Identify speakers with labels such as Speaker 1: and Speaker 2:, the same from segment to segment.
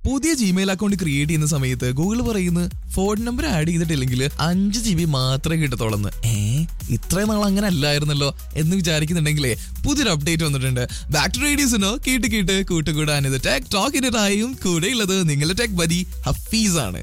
Speaker 1: പുതിയ Gmail account create ചെയ്യുന്ന സമയത്ത് ഗൂഗിൾ പറയുന്നത് ഫോൺ നമ്പർ ആഡ് ചെയ്തിട്ടില്ലെങ്കിൽ അഞ്ച് ജി ബി മാത്രമേ കിട്ടത്തോളന്ന് ഏ ഇത്രയും നാൾ അങ്ങനെ അല്ലായിരുന്നല്ലോ എന്ന് വിചാരിക്കുന്നുണ്ടെങ്കിലേ പുതിയൊരു അപ്ഡേറ്റ് വന്നിട്ടുണ്ട് ബാക്ക് ടു റേഡിയോസിനോ കേട്ട് കേട്ട് കൂട്ടുകൂടാൻ ഇത് ടെക് ടോക്കിന്റെ ടൈം കൂടെ ഉള്ളത് നിങ്ങളുടെ ടെക് ബദി ഹഫീസ് ആണ്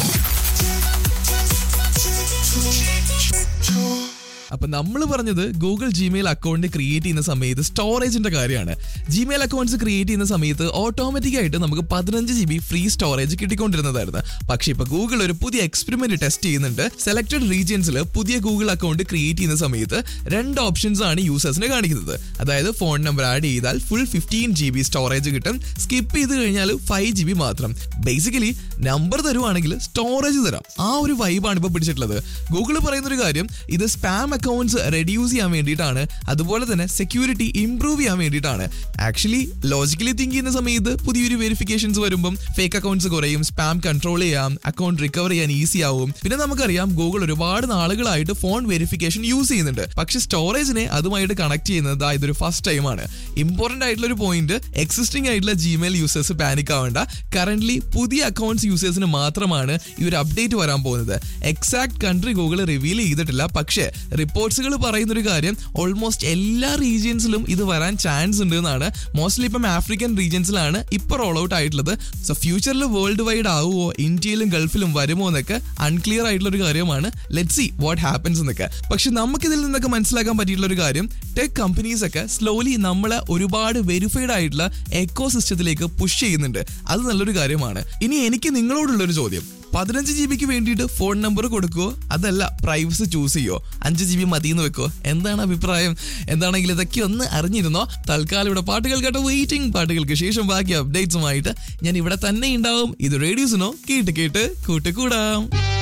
Speaker 1: അപ്പൊ നമ്മൾ പറഞ്ഞത് ഗൂഗിൾ ജിമെയിൽ അക്കൗണ്ട് ക്രിയേറ്റ് ചെയ്യുന്ന സമയത്ത് സ്റ്റോറേജിന്റെ കാര്യമാണ് ജിമെയിൽ അക്കൗണ്ട്സ് ക്രിയേറ്റ് ചെയ്യുന്ന സമയത്ത് ഓട്ടോമാറ്റിക് ആയിട്ട് നമുക്ക് പതിനഞ്ച് ജി ബി ഫ്രീ സ്റ്റോറേജ് കിട്ടിക്കൊണ്ടിരുന്നതായിരുന്നു പക്ഷേ ഇപ്പൊ ഗൂഗിൾ ഒരു പുതിയ എക്സ്പെരിമെന്റ് ടെസ്റ്റ് ചെയ്യുന്നുണ്ട് സെലക്ടഡ് റീജിയൻസിൽ പുതിയ ഗൂഗിൾ അക്കൗണ്ട് ക്രിയേറ്റ് ചെയ്യുന്ന സമയത്ത് രണ്ട് ഓപ്ഷൻസ് ആണ് യൂസേഴ്സിന് കാണിക്കുന്നത് അതായത് ഫോൺ നമ്പർ ആഡ് ചെയ്താൽ full fifteen G B storage കിട്ടും സ്കിപ്പ് ചെയ്ത് കഴിഞ്ഞാൽ ഫൈവ് ജി ബി മാത്രം ബേസിക്കലി നമ്പർ തരുവാണെങ്കിൽ സ്റ്റോറേജ് തരാം ആ ഒരു വൈബാണ് ഇപ്പൊ പിടിച്ചിട്ടുള്ളത് ഗൂഗിൾ പറയുന്ന ഒരു കാര്യം ഇത് സ്പാം അക്കൗണ്ട്സ് റെഡ്യൂസ് ചെയ്യാൻ വേണ്ടിയിട്ടാണ് അതുപോലെ തന്നെ സെക്യൂരിറ്റി ഇംപ്രൂവ് ചെയ്യാൻ വേണ്ടിയിട്ടാണ് ആക്ച്വലി ലോജിക്കലി തിങ്ക് ചെയ്യുന്ന സമയത്ത് പുതിയൊരു വെരിഫിക്കേഷൻസ് വരുമ്പം ഫേക്ക് അക്കൗണ്ട്സ് കുറയും സ്പാം കൺട്രോൾ ചെയ്യാം അക്കൗണ്ട് റിക്കവർ ചെയ്യാൻ ഈസി ആവും പിന്നെ നമുക്കറിയാം ഗൂഗിൾ ഒരുപാട് നാളുകളായിട്ട് ഫോൺ വെരിഫിക്കേഷൻ യൂസ് ചെയ്യുന്നുണ്ട് പക്ഷെ സ്റ്റോറേജിനെ അതുമായിട്ട് കണക്ട് ചെയ്യുന്നത് ദാ ഇതൊരു ഫസ്റ്റ് ടൈമാണ് ഇമ്പോർട്ടന്റ് ആയിട്ടുള്ള ഒരു പോയിന്റ് എക്സിസ്റ്റിംഗ് ആയിട്ടുള്ള ജിമെയിൽ യൂസേഴ്സ് പാനിക് ആവേണ്ട കറന്റ് പുതിയ അക്കൗണ്ട്സ് യൂസേഴ്സിന് മാത്രമാണ് ഈ ഒരു അപ്ഡേറ്റ് വരാൻ പോകുന്നത് എക്സാക്ട് കൺട്രി ഗൂഗിൾ റിവീൽ ചെയ്തിട്ടില്ല പക്ഷേ റിപ്പോർട്ട്സുകൾ പറയുന്ന ഒരു കാര്യം ഓൾമോസ്റ്റ് എല്ലാ റീജിയൻസിലും ഇത് വരാൻ ചാൻസ് ഉണ്ട് എന്നാണ് മോസ്റ്റ്ലി ഇപ്പം ആഫ്രിക്കൻ റീജിയൻസിലാണ് ഇപ്പൊ റോൾ ഔട്ട് ആയിട്ടുള്ളത് സോ ഫ്യൂച്ചറിൽ വേൾഡ് വൈഡ് ആവുമോ ഇന്ത്യയിലും ഗൾഫിലും വരുമോ എന്നൊക്കെ അൺക്ലിയർ ആയിട്ടുള്ള ഒരു കാര്യമാണ് ലെറ്റ് സി വാട്ട് ഹാപ്പൻസ് എന്നൊക്കെ പക്ഷെ നമുക്ക് ഇതിൽ നിന്നൊക്കെ മനസ്സിലാക്കാൻ പറ്റിയിട്ടുള്ള ഒരു കാര്യം ടെക് കമ്പനീസ് ഒക്കെ സ്ലോലി നമ്മളെ ഒരുപാട് വെരിഫൈഡ് ആയിട്ടുള്ള എക്കോ സിസ്റ്റത്തിലേക്ക് പുഷ് ചെയ്യുന്നുണ്ട് അത് നല്ലൊരു കാര്യമാണ് ഇനി എനിക്ക് നിങ്ങളോടുള്ളൊരു ചോദ്യം പതിനഞ്ച് ജി ബിക്ക് വേണ്ടിയിട്ട് ഫോൺ നമ്പർ കൊടുക്കുവോ അതല്ല പ്രൈവസി ചൂസ് ചെയ്യോ അഞ്ച് ജി ബി മതിയെന്ന് വെക്കോ എന്താണ് അഭിപ്രായം എന്താണെങ്കിലും ഇതൊക്കെ ഒന്ന് അറിഞ്ഞിരുന്നോ തൽക്കാലം ഇവിടെ പാട്ടുകൾ കേട്ട വെയിറ്റിംഗ് പാട്ടുകൾക്ക് ശേഷം ബാക്കി അപ്ഡേറ്റ്സുമായിട്ട് ഞാൻ ഇവിടെ തന്നെ ഉണ്ടാവും ഇത് റേഡിയോസിനോ കേട്ട് കേട്ട് കൂട്ടുകൂടാം